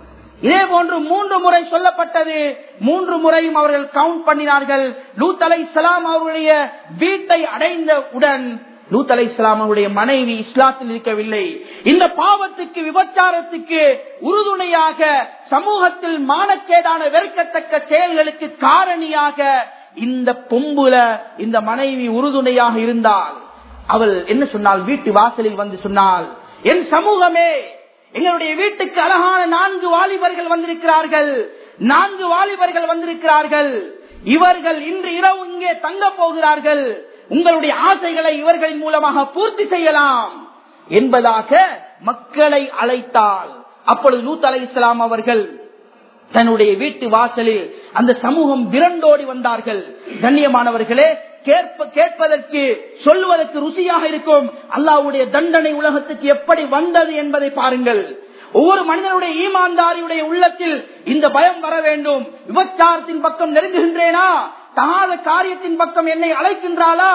இதே போன்று மூன்று முறை சொல்லப்பட்டது மூன்று முறையும் அவர்கள் கவுண்ட் பண்ணினார்கள் லூத் அலை இஸ்லாம் அவருடைய வீட்டை அடைந்த உடன் லூத் அலை இஸ்லாம் அவருடைய மனைவி இஸ்லாத்தில் இருக்கவில்லை இந்த பாவத்துக்கு விபச்சாரத்துக்கு உறுதுணையாக சமூகத்தில் மானக்கேடான வெறுக்கத்தக்க செயல்களுக்கு காரணியாக இந்த பொம்புல இந்த மனைவி உறுதுணையாக இருந்தால் அவள் என்ன சொன்னால் வீட்டு வாசலில் வந்து சொன்னால் என் சமூகமே எங்களுடைய வீட்டுக்கு அழகான நான்கு வாலிபர்கள் வந்திருக்கிறார்கள் நான்கு வாலிபர்கள் வந்திருக்கிறார்கள் இவர்கள் இன்று இரவு இங்கே தங்க போகிறார்கள் உங்களுடைய ஆசைகளை இவர்களின் மூலமாக பூர்த்தி செய்யலாம் என்பதாக மக்களை அழைத்தால் அப்பொழுது நூத் அலை இஸ்லாம் அவர்கள் தன்னுடைய வீட்டு வாசலில் அந்த சமூகம் விரண்டோடி வந்தார்கள் கண்ணியமானவர்களே கேட்பதற்கு சொல்லுவதற்கு ருசியாக இருக்கும் அல்லாவுடைய தண்டனை உலகத்துக்கு எப்படி வந்தது என்பதை பாருங்கள் ஒவ்வொரு மனிதனுடைய ஈமான்தாரியுடைய உள்ளத்தில் இந்த பயம் வர வேண்டும் விபச்சாரத்தின் பக்கம் நெருங்குகின்றேனா தகாத காரியத்தின் பக்கம் என்னை அழைக்கின்றாளா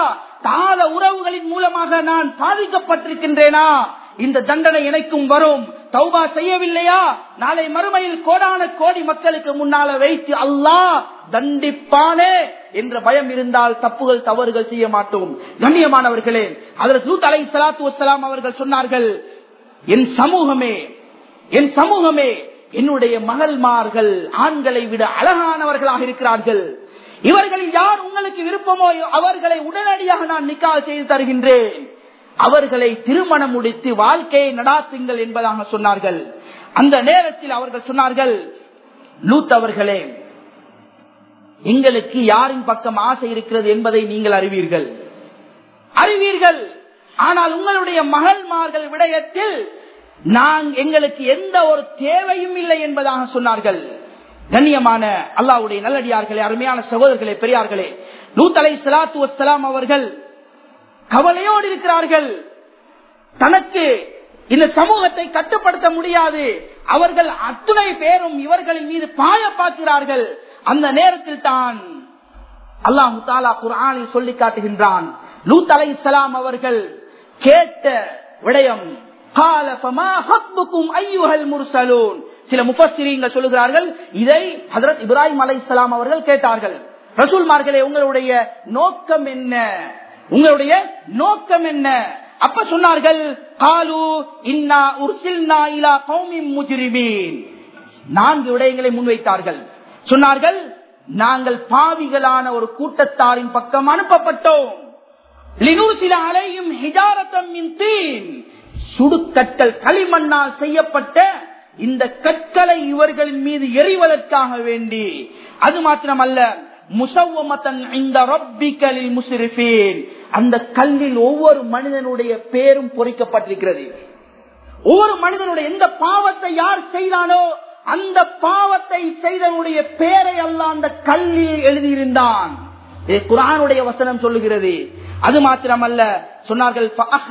தாத உறவுகளின் மூலமாக நான் பாதிக்கப்பட்டிருக்கின்றேனா இந்த தண்டனை எனக்கும் வரும் தௌபா செய்யவில்லையா நாளை மறுமையில் கோடான கோடி மக்களுக்கு முன்னால வைத்து அல்லாஹ் தண்டிப்பானே என்ற பயம் இருந்தால் தப்புகள் தவறுகள் செய்ய மாட்டோம் கண்ணியமானவர்களே அதில் லூத் அலை சலாத்து வசலாம் அவர்கள் சொன்னார்கள் என் சமூகமே என் சமூகமே என்னுடைய மகள்மார்கள் ஆண்களை விட அழகானவர்களாக இருக்கிறார்கள் இவர்களில் யார் உங்களுக்கு விருப்பமோ அவர்களை உடனடியாக நான் நிக்கால் செய்து தருகின்றேன் அவர்களை திருமணம் முடித்து வாழ்க்கையை நடாத்துங்கள் என்பதாக சொன்னார்கள் அந்த நேரத்தில் அவர்கள் சொன்னார்கள் லூத் அவர்களே எங்களுக்கு யாரின் பக்கம் ஆசை இருக்கிறது என்பதை நீங்கள் அறிவீர்கள் அறிவீர்கள் ஆனால் உங்களுடைய மகள்மார்கள் விடயத்தில் நான் எங்களுக்கு எந்த ஒரு தேவையும் இல்லை என்பதாக சொன்னார்கள் கண்ணியமான அல்லாவுடைய நல்லடியார்களே அருமையான சகோதரர்களே பெரியார்களே நூத்தலை சலாத்து வசலாம் அவர்கள் கவலையோடு இருக்கிறார்கள் தனக்கு இந்த சமூகத்தை கட்டுப்படுத்த முடியாது அவர்கள் அத்துணை பேரும் இவர்களின் மீது பாய பார்க்கிறார்கள் அந்த நேரத்தில் தான் அல்லாஹு தாலா குரானில் சொல்லி காட்டுகின்றான் லூத் அலை சலாம் அவர்கள் கேட்ட விடயம் சில முப்பசிரியங்கள் சொல்லுகிறார்கள் இதை ஹசரத் இப்ராஹிம் அலை அவர்கள் கேட்டார்கள் ரசூல்மார்களே உங்களுடைய நோக்கம் என்ன உங்களுடைய நோக்கம் என்ன அப்ப சொன்னார்கள் காலு இன்னா உர்சில்னா இலா கௌமின் முஜ்ரிமீன் நான்கு விடயங்களை முன்வைத்தார்கள் சொன்னார்கள் நாங்கள் பாவிகளான ஒரு கூட்டத்தாரின் பக்கம் அனுப்பப்பட்டோம் லினூசில அலையும் ஹிஜாரத்தம் தீன் சுடுக்கற்கள் களிமண்ணால் செய்யப்பட்ட இந்த கற்களை இவர்களின் மீது எறிவதற்காக வேண்டி அது மாத்திரமல்ல முசவமத்தன் இந்த ரப்பிகளில் முசிறிபேன் அந்த கல்லில் ஒவ்வொரு மனிதனுடைய பேரும் பொறிக்கப்பட்டிருக்கிறது ஒவ்வொரு மனிதனுடைய எந்த பாவத்தை யார் செய்தானோ அந்த பாவத்தை செய்தவனுடைய பேரை அல்ல அந்த கல்லில் எழுதியிருந்தான் குரானுடைய வசனம் சொல்லுகிறது அது மாத்திரமல்ல சொன்னார்கள்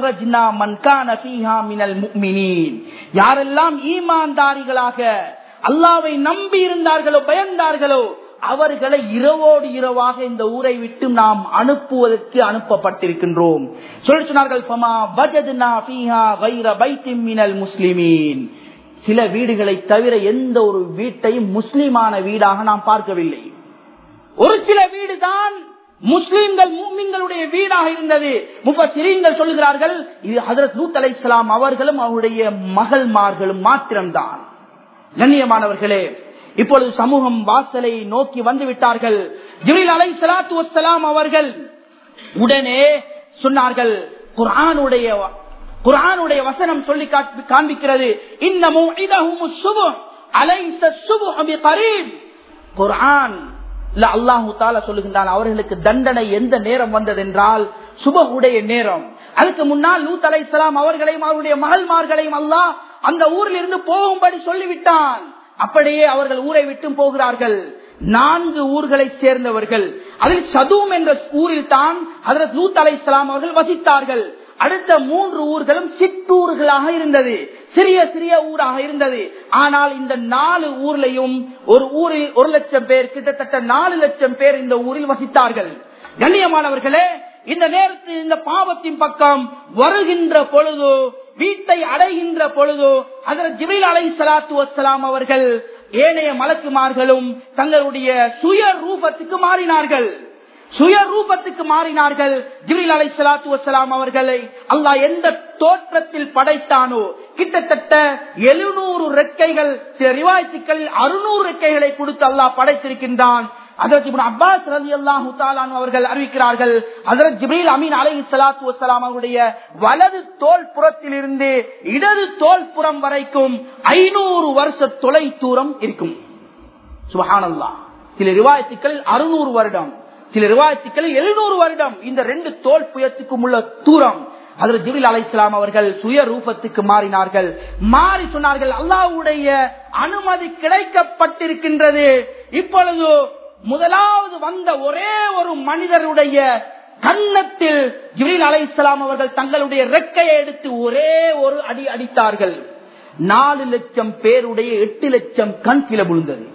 யாரெல்லாம் ஈமான்தாரிகளாக அல்லாவை நம்பி இருந்தார்களோ பயந்தார்களோ அவர்களை இரவோடு இரவாக இந்த ஊரை விட்டு நாம் அனுப்புவதற்கு அனுப்பப்பட்டிருக்கின்றோம் சொல்லி சொன்னார்கள் முஸ்லிமீன் சில வீடுகளை தவிர எந்த ஒரு வீட்டையும் முஸ்லிமான வீடாக நாம் பார்க்கவில்லை ஒரு சில வீடு தான் முஸ்லிம்கள் மூமிங்களுடைய வீடாக இருந்தது முப்பசிரீங்கள் சொல்லுகிறார்கள் இது ஹசரத் நூத் அலை இஸ்லாம் அவர்களும் அவருடைய மகள்மார்களும் மாத்திரம்தான் கண்ணியமானவர்களே இப்பொழுது சமூகம் வாசலை நோக்கி வந்து விட்டார்கள் ஜிபில் அலை சலாத்து வசலாம் அவர்கள் உடனே சொன்னார்கள் குரானுடைய குரானுடைய வசனம் சொல்லி காண்பிக்கிறது இன்னமும் சுபு அலைச சுபு அபி கரீம் குரான் இல்ல அல்லாஹு தால சொல்லுகின்றான் அவர்களுக்கு தண்டனை எந்த நேரம் வந்தது என்றால் சுபகுடைய நேரம் அதுக்கு முன்னால் நூத் அலை இஸ்லாம் அவர்களையும் அவருடைய மகள்மார்களையும் அல்லாஹ் அந்த ஊரில் இருந்து போகும்படி சொல்லிவிட்டான் அப்படியே அவர்கள் ஊரை விட்டு போகிறார்கள் நான்கு ஊர்களை சேர்ந்தவர்கள் அதில் சதும் என்ற ஊரில் தான் அதற்கு நூத் அலை இஸ்லாம் அவர்கள் வசித்தார்கள் அடுத்த மூன்று ஊர்களும் சிற்றூர்களாக இருந்தது சிறிய சிறிய ஊராக இருந்தது ஆனால் இந்த நாலு ஊர்லையும் ஒரு ஊரில் ஒரு லட்சம் பேர் கிட்டத்தட்ட நாலு லட்சம் பேர் இந்த ஊரில் வசித்தார்கள் கண்ணியமானவர்களே இந்த நேரத்தில் இந்த பாவத்தின் பக்கம் வருகின்ற பொழுது வீட்டை அடைகின்ற பொழுது அதில் ஜிபில் அலை சலாத்து வசலாம் அவர்கள் ஏனைய மலக்குமார்களும் தங்களுடைய சுய ரூபத்துக்கு மாறினார்கள் சுய ரூபத்துக்கு மாறினார்கள் ஜிபில் அலை சலாத்து வசலாம் அவர்களை அல்லாஹ் எந்த தோற்றத்தில் படைத்தானோ கிட்டத்தட்ட எழுநூறு ரெக்கைகள் சில ரிவாய்த்துக்களில் அறுநூறு ரெக்கைகளை கொடுத்து அல்லாஹ் படைத்திருக்கின்றான் அதற்கு அப்பாஸ் ரலி அல்லாஹு அவர்கள் அறிவிக்கிறார்கள் அதற்கு ஜிப்ரீல் அமீன் அலை சலாத்து வசலாம் அவருடைய வலது தோல் புறத்தில் இருந்து இடது தோல் புறம் வரைக்கும் ஐநூறு வருஷ தொலை தூரம் இருக்கும் சுபஹானல்லா சில ரிவாயத்துக்களில் அறுநூறு வருடம் சில ரிவாயத்துக்களில் எழுநூறு வருடம் இந்த ரெண்டு தோல் புயத்துக்கும் உள்ள தூரம் அதில் ஜிபில் அலை இஸ்லாம் அவர்கள் சுய ரூபத்துக்கு மாறினார்கள் மாறி சொன்னார்கள் அல்லாவுடைய அனுமதி கிடைக்கப்பட்டிருக்கின்றது இப்பொழுது முதலாவது வந்த ஒரே ஒரு மனிதருடைய கன்னத்தில் ஜிபில் அலை இஸ்லாம் அவர்கள் தங்களுடைய ரெக்கையை எடுத்து ஒரே ஒரு அடி அடித்தார்கள் நாலு லட்சம் பேருடைய எட்டு லட்சம் கண் கீழே விழுந்தது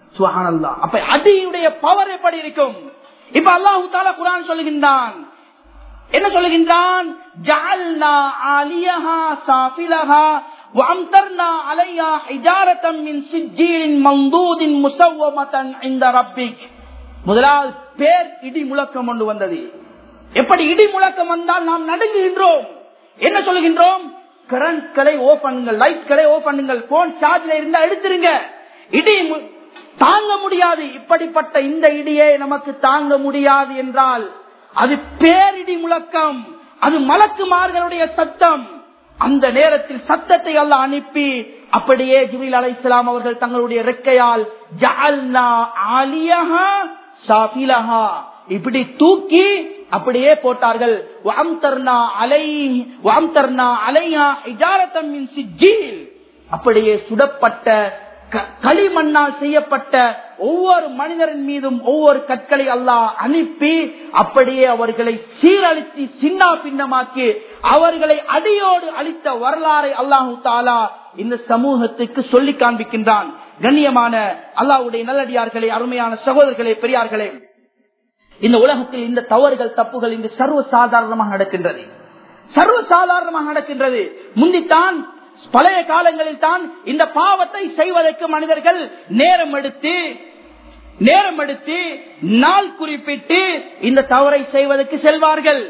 சுஹானல்லா அப்ப அடியுடைய பவர் எப்படி இருக்கும் இப்ப அல்லாஹு தாலா குரான் சொல்லுகின்றான் என்ன சொல்லுகின்றான் ஜஅல்னா ஆலியஹா சாஃபிலஹா وأمطرنا عليها حجارة من سجيل منضود مسومة عند ربك முதலாவது பேர் இடி முழக்கம் கொண்டு வந்தது எப்படி இடி முழக்கம் வந்தால் நாம் நடுங்குகின்றோம் என்ன சொல்லுகின்றோம் கரண்ட்களை ஓ பண்ணுங்கள் லைட்களை ஓ பண்ணுங்கள் போன் சார்ஜ்ல இருந்தா எடுத்துருங்க இடி மு- தாங்க முடியாது இப்படிப்பட்ட இந்த இடியை நமக்கு தாங்க முடியாது என்றால் அது பேரிடி முழக்கம் அது மலக்குமார்களுடைய சத்தம் அந்த நேரத்தில் சத்தத்தை அல்ல அனுப்பி அப்படியே ஜிபில் அலை அவர்கள் தங்களுடைய ரெக்கையால் ஜஅல்னா ஆலியஹா சாஃபிலஹா இப்படி தூக்கி அப்படியே போட்டார்கள் வஅம்தர்னா அலை வஅம்தர்னா அலைஹா ஹிஜாரத்தம் மின் சிஜ்ஜீல் அப்படியே சுடப்பட்ட க- களிமண்ணால் செய்யப்பட்ட ஒவ்வொரு மனிதரின் மீதும் ஒவ்வொரு கற்களை அல்லாஹ் அனுப்பி அப்படியே அவர்களை சீரழித்து சின்ன பின்னமாக்கி அவர்களை அடியோடு அளித்த வரலாறை அல்லாஹு தாலா இந்த சமூகத்துக்கு சொல்லி காண்பிக்கின்றான் கண்ணியமான அல்லாஹ்வுடைய நல்லடியார்களே அருமையான சகோதரர்களே பெரியார்களே இந்த உலகத்தில் இந்த தவறுகள் தப்புகள் இன்று சர்வ சாதாரணமாக நடக்கின்றது சர்வ சாதாரணமாக நடக்கின்றது முந்தித்தான் பழைய காலங்களில் தான் இந்த பாவத்தை செய்வதற்கு மனிதர்கள் நேரம் எடுத்து நேரம் எடுத்து நாள் குறிப்பிட்டு இந்த தவறை செய்வதற்கு செல்வார்கள்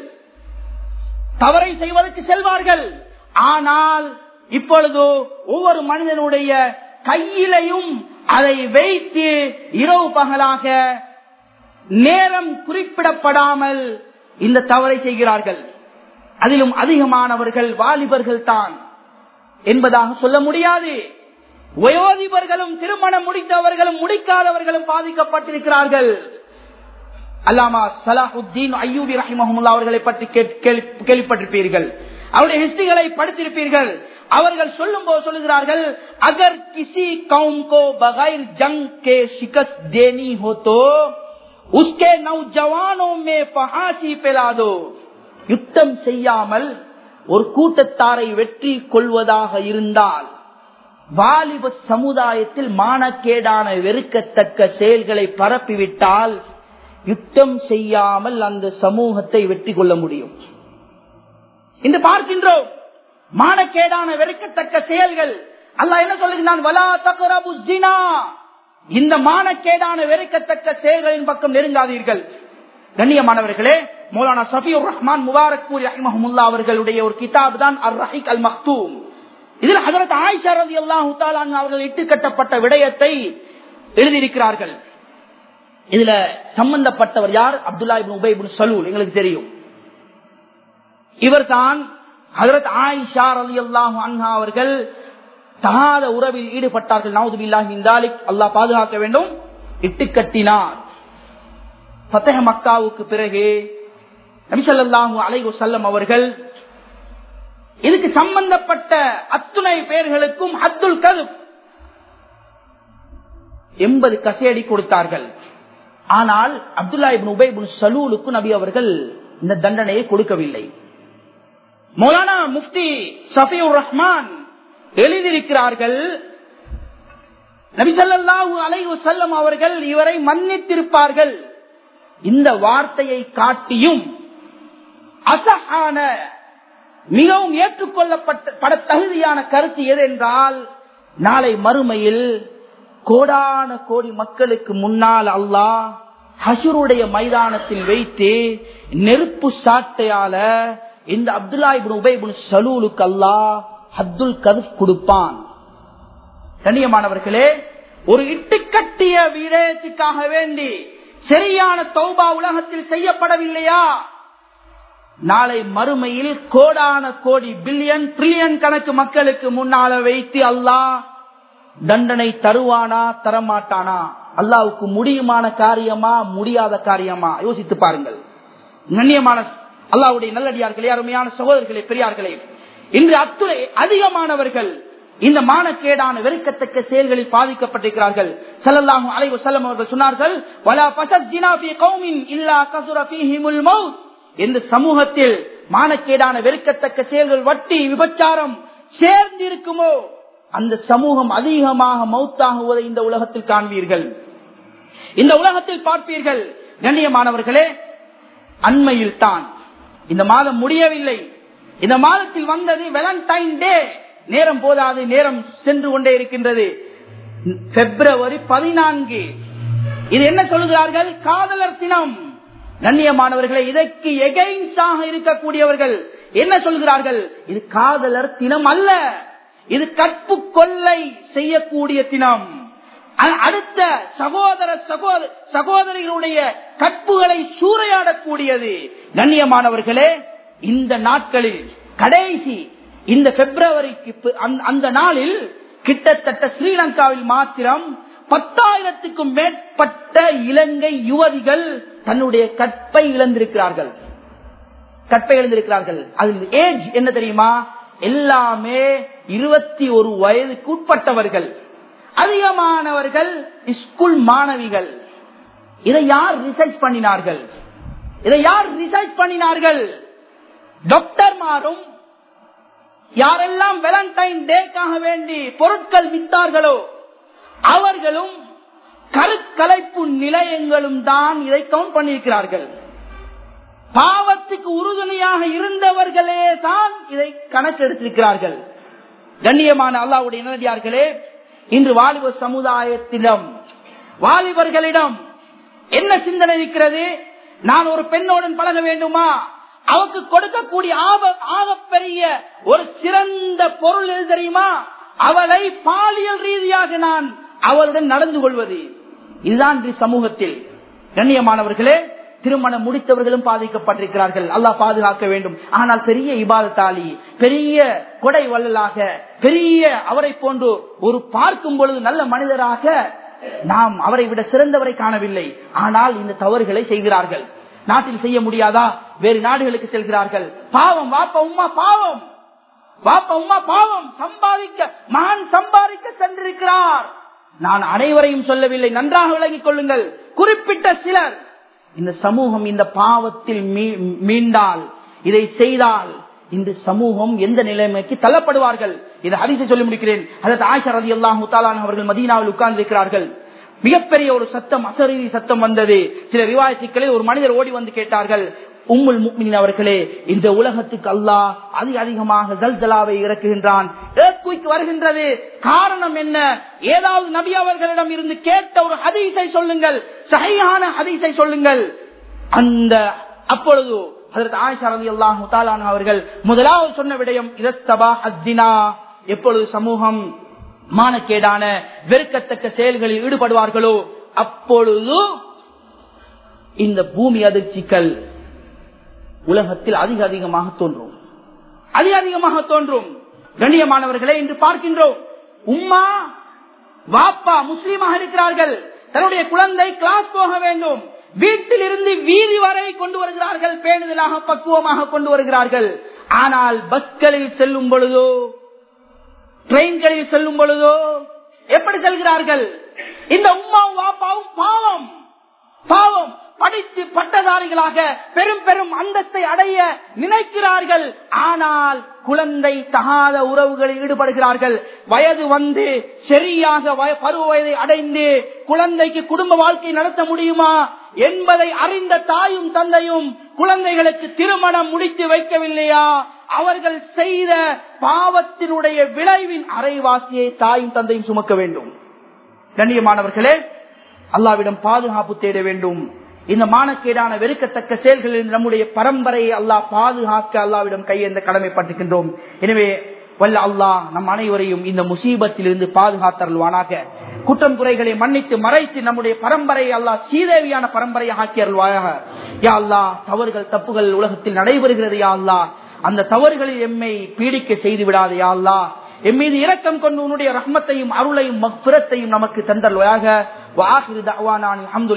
தவறை செய்வதற்கு செல்வார்கள் ஆனால் இப்பொழுது ஒவ்வொரு மனிதனுடைய கையிலையும் அதை வைத்து இரவு பகலாக நேரம் குறிப்பிடப்படாமல் இந்த தவறை செய்கிறார்கள் அதிலும் அதிகமானவர்கள் வாலிபர்கள் தான் என்பதாக சொல்ல முடியாது வயோதிபர்களும் திருமணம் முடித்தவர்களும் முடிக்காதவர்களும் பாதிக்கப்பட்டிருக்கிறார்கள் அல்லாமா சலாஹுத்தீன் ஐயூபி ரஹிமஹமுல்லா அவர்களை பற்றி கேட்- கேள்வி- கேள்விப்பட்டிருப்பீர்கள் அவருடைய ஹிஸ்டரிகளை படித்திருப்பீர்கள் அவர்கள் சொல்லும் போது சொல்லுகிறார்கள் அகர் கிசி கவும் கோ பகைர் ஜங் கே शिकस्त देनी हो तो उसके नौजवानों में पहासी पिला दो யுத்தம் செய்யாமல் ஒரு கூட்டத்தாரை வெற்றி கொள்வதாக இருந்தால் வாலிப சமுதாயத்தில் மானக்கேடான வெறுக்கத்தக்க செயல்களை பரப்பிவிட்டால் யுத்தம் செய்யாமல் அந்த சமூகத்தை வெற்றி கொள்ள முடியும் இன்று பார்க்கின்றோம் மானக்கேடான வெறுக்கத்தக்க செயல்கள் அல்லாஹ் என்ன சொல்லுகிறான் வலா தக்ரபு ஜினா இந்த மானக்கேடான வெறுக்கத்தக்க செயல்களின் பக்கம் நெருங்காதீர்கள் கண்ணியமானவர்களே மௌலானா சஃபியுர் ரஹ்மான் முபாரக்பூர் ரஹிமஹமுல்லா அவர்களுடைய ஒரு கிதாப் தான் அர் ரஹிக் அல் மக்தூம் இதில் ஹஜரத் ஆயிஷா ரலியல்லாஹு தஆலா அன்ஹா அவர்கள் இட்டு கட்டப்பட்ட விடயத்தை எழுதியிருக்கிறார்கள் இதுல சம்பந்தப்பட்டவர் யார் அப்துல்லா இப்னு உபை இப்னு சலூல் எங்களுக்கு தெரியும் இவர்தான் ஹஜரத் ஆயிஷா ரலியல்லாஹு அன்ஹா அவர்கள் தகாத உறவில் ஈடுபட்டார்கள் நவுது பில்லாஹி இந்தாலிக் அல்லாஹ் பாதுகாக்க வேண்டும் இட்டு கட்டினார் ஃபத்தஹ மக்காவுக்கு பிறகு நபிசல்லாஹு அலைஹு செல்லம் அவர்கள் இதுக்கு சம்பந்தப்பட்ட அத்துணை பேர்களுக்கும் அப்துல் கதுப் எண்பது கசேடி கொடுத்தார்கள் ஆனால் அப்துல்லா இப்னு உபை இப்னு சலூலுக்கு நபி அவர்கள் இந்த தண்டனையை கொடுக்கவில்லை மௌலானா முஃப்தி சஃபியுர் ரஹ்மான் எழுதியிருக்கிறார்கள் நபிசல்லாஹு அலைஹு செல்லம் அவர்கள் இவரை மன்னித்திருப்பார்கள் இந்த வார்த்தையை காட்டியும் அசஹான மிகவும் ஏற்றுக்கொள்ளப்பட்ட பட தகுதியான கருத்து எது என்றால் நாளை மறுமையில் கோடான கோடி மக்களுக்கு முன்னால் அல்லாஹ் ஹசுருடைய மைதானத்தில் வைத்து நெருப்பு சாட்டையால இந்த அப்துல்லா இப்னு உபை இப்னு சலூலுக்கு அல்லாஹ் அப்துல் கதுப் கொடுப்பான் கண்ணியமானவர்களே ஒரு இட்டுக்கட்டிய விடயத்துக்காக வேண்டி சரியான தௌபா உலகத்தில் செய்யப்படவில்லையா நாளை மறுமையில் கோடான கோடி பில்லியன் ட்ரில்லியன் கணக்கு மக்களுக்கு முன்னால வைத்து அல்லாஹ் தண்டனை தருவானா தரமாட்டானா அல்லாவுக்கு முடியுமான காரியமா முடியாத காரியமா யோசித்து பாருங்கள் கண்ணியமான அல்லாவுடைய நல்லடியார்களே அருமையான சகோதரர்களே பெரியார்களே இன்று அத்துறை அதிகமானவர்கள் இந்த மானக்கேடான வெறுக்கத்தக்க செயல்களில் பாதிக்கப்பட்டிருக்கிறார்கள் சல்லல்லாஹு அலைஹி வஸல்லம் அவர்கள் சொன்னார்கள் வலா ஃபஸஜ்னா ஃபீ கௌமின் இல்லா கஸுர ஃபீஹிமுல் மௌத் இந்த சமூகத்தில் மானக்கேடான வெறுக்கத்தக்க செயல்கள் வட்டி விபச்சாரம் சேர்ந்து இருக்குமோ அந்த சமூகம் அதிகமாக மௌத்தாகுவதை இந்த உலகத்தில் காண்பீர்கள் இந்த உலகத்தில் பார்ப்பீர்கள் கண்ணியமானவர்களே அண்மையில் தான் இந்த மாதம் முடியவில்லை இந்த மாதத்தில் வந்தது வேலண்டைன் டே நேரம் போதாது நேரம் சென்று கொண்டே இருக்கின்றது பிப்ரவரி பதினான்கு இது என்ன சொல்லுகிறார்கள் காதலர் தினம் கண்ணியமானவர்களை இதற்கு எகைன்ஸாக இருக்கக்கூடியவர்கள் என்ன சொல்கிறார்கள் இது காதலர் தினம் அல்ல இது கற்பு கொள்ளை செய்யக்கூடிய தினம் அடுத்த சகோதர சகோதர சகோதரிகளுடைய கற்புகளை சூறையாடக்கூடியது கண்ணியமானவர்களே இந்த நாட்களில் கடைசி இந்த பிப்ரவரிக்கு அந்த நாளில் கிட்டத்தட்ட ஸ்ரீலங்காவில் மாத்திரம் பத்தாயிரத்துக்கும் மேற்பட்ட இலங்கை யுவதிகள் தன்னுடைய கற்பை இழந்திருக்கிறார்கள் கற்பை இழந்திருக்கிறார்கள் அதில் ஏஜ் என்ன தெரியுமா எல்லாமே இருபத்தி ஒரு வயதுக்கு உட்பட்டவர்கள் அதிகமானவர்கள் ஸ்கூல் மாணவிகள் இதை யார் ரிசர்ச் பண்ணினார்கள் இதை யார் ரிசர்ச் பண்ணினார்கள் டாக்டர் மாறும் யாரெல்லாம் வேலண்டைன் டேக்காக வேண்டி பொருட்கள் வித்தார்களோ அவர்களும் கருக்கலைப்பு நிலையங்களும் தான் இதை கவுண்ட் பண்ணியிருக்கிறார்கள் பாவத்துக்கு உறுதுணையாக இருந்தவர்களே தான் இதை கணக்கெடுத்திருக்கிறார்கள் கண்ணியமான அல்லாவுடைய நேரடியார்களே இன்று வாலிப சமுதாயத்திடம் வாலிபர்களிடம் என்ன சிந்தனை இருக்கிறது நான் ஒரு பெண்ணோடன் பழக வேண்டுமா அவருக்கு கொடுக்கக்கூடிய ஆகப்பெரிய ஒரு சிறந்த பொருள் எது தெரியுமா அவளை பாலியல் ரீதியாக நான் அவளுடன் நடந்து கொள்வது இதுதான் சமூகத்தில் கண்ணியமானவர்களே திருமணம் முடித்தவர்களும் பாதிக்கப்பட்டிருக்கிறார்கள் அல்லாஹ் பாதுகாக்க வேண்டும் ஆனால் பெரிய இபாதத்தாளி பெரிய கொடை வள்ளலாக பெரிய அவரை போன்று ஒரு பார்க்கும் பொழுது நல்ல மனிதராக நாம் அவரை விட சிறந்தவரை காணவில்லை ஆனால் இந்த தவறுகளை செய்கிறார்கள் நாட்டில் செய்ய முடியாதா வேறு நாடுகளுக்கு செல்கிறார்கள் பாவம் வாப்ப உமா பாவம் வாப்ப உமா பாவம் சம்பாதிக்க மகன் சம்பாதிக்க சென்றிருக்கிறார் நான் அனைவரையும் சொல்லவில்லை நன்றாக விளங்கிக் கொள்ளுங்கள் குறிப்பிட்ட சிலர் இந்த சமூகம் இந்த பாவத்தில் மீண்டால் இதை செய்தால் இந்த சமூகம் எந்த நிலைமைக்கு தள்ளப்படுவார்கள் இதை ஹரிசை சொல்லி முடிக்கிறேன் அதற்கு ஆயிஷா ரதி அல்லாஹு அவர்கள் மதீனாவில் உட்கார்ந்து இருக்கிறார்கள் மிகப்பெரிய ஒரு சத்தம் அசரீதி சத்தம் வந்தது சில ரிவாயத்துக்களில் ஒரு மனிதர் ஓடி வந்து கேட்டார்கள் உம்முல் முக்மின் அவர்களே இந்த உலகத்துக்கு அல்லாஹ் அதிக அதிகமாக ஜல்ஜலாவை இறக்குகின்றான் வருகின்றது காரணம் என்ன ஏதாவது நபி அவர்களிடம் இருந்து கேட்ட ஒரு ஹதீஸை சொல்லுங்கள் சகையான ஹதீஸை சொல்லுங்கள் அந்த அப்பொழுது அதற்கு ஆயிஷா ரவி அல்லாஹு அவர்கள் முதலாவது சொன்ன விடயம் இதஸ்தபா அஸ்தினா எப்பொழுது சமூகம் மானக்கேடான வெறுக்கத்தக்க செயல்களில் ஈடுபடுவார்களோ அப்பொழுது இந்த பூமி அதிர்ச்சிகள் உலகத்தில் அதிக அதிகமாக தோன்றும் அதிக அதிகமாக தோன்றும் கண்ணியமானவர்களை இன்று பார்க்கின்றோம் உம்மா வாப்பா முஸ்லீமாக இருக்கிறார்கள் தன்னுடைய குழந்தை கிளாஸ் போக வேண்டும் வீட்டில் இருந்து வீதி வரை கொண்டு வருகிறார்கள் பேணுதலாக பக்குவமாக கொண்டு வருகிறார்கள் ஆனால் பஸ்களில் செல்லும் பொழுதோ ட்ரெயின்களில் செல்லும் பொழுதோ எப்படி செல்கிறார்கள் இந்த உமாவும் வாப்பாவும் பாவம் பாவம் படித்து பட்டதாரிகளாக பெரும் பெரும் அந்தஸ்தை அடைய நினைக்கிறார்கள் ஆனால் குழந்தை தகாத உறவுகளில் ஈடுபடுகிறார்கள் வயது வந்து சரியாக பருவ வயதை அடைந்து குழந்தைக்கு குடும்ப வாழ்க்கை நடத்த முடியுமா என்பதை அறிந்த தாயும் தந்தையும் குழந்தைகளுக்கு திருமணம் முடித்து வைக்கவில்லையா அவர்கள் செய்த பாவத்தினுடைய விளைவின் அரைவாசியை தாயும் தந்தையும் சுமக்க வேண்டும் கண்ணியமானவர்களே அல்லாவிடம் பாதுகாப்பு தேட வேண்டும் இந்த மானக்கேடான வெறுக்கத்தக்க செயல்களில் நம்முடைய பரம்பரையை அல்லாஹ் பாதுகாக்க அல்லாவிடம் கையெந்த கடமைப்பட்டிருக்கின்றோம் எனவே வல்ல அல்லாஹ் நம் அனைவரையும் இந்த முசீபத்தில் இருந்து பாதுகாத்தருள்வானாக குற்றம் குறைகளை மன்னித்து மறைத்து நம்முடைய பரம்பரையை அல்லாஹ் சீதேவியான பரம்பரையை ஆக்கி அருள்வாயாக யா அல்லா தவறுகள் தப்புகள் உலகத்தில் நடைபெறுகிறது யா அல்லா அந்த தவறுகளில் எம்மை பீடிக்க செய்து விடாது யா அல்லா எம் மீது இரக்கம் கொண்டு உன்னுடைய ரஹ்மத்தையும் அருளையும் மக்பிரத்தையும் நமக்கு தந்தல்வாயாக வாஹிரு தவானான்